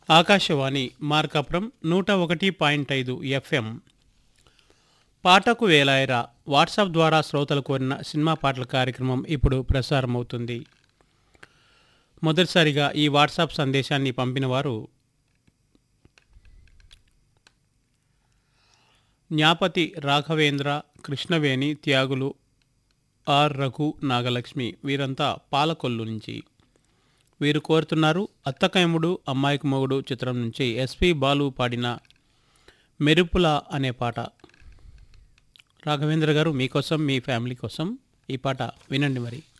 ఆకాశవాణి మార్కాపురం నూట ఒకటి పాయింట్ ఐదు ఎఫ్ఎం పాటకు వేలాయరా వాట్సాప్ ద్వారా శ్రోతలు కోరిన సినిమా పాటల కార్యక్రమం ఇప్పుడు ప్రసారమవుతుంది మొదటిసారిగా ఈ వాట్సాప్ సందేశాన్ని పంపిన వారు జ్ఞాపతి రాఘవేంద్ర కృష్ణవేణి త్యాగులు ఆర్ రఘు నాగలక్ష్మి వీరంతా పాలకొల్లు నుంచి వీరు కోరుతున్నారు అత్తకయముడు అమ్మాయికి మొగుడు చిత్రం నుంచి ఎస్పి బాలు పాడిన మెరుపుల అనే పాట రాఘవేంద్ర గారు మీకోసం మీ ఫ్యామిలీ కోసం ఈ పాట వినండి మరి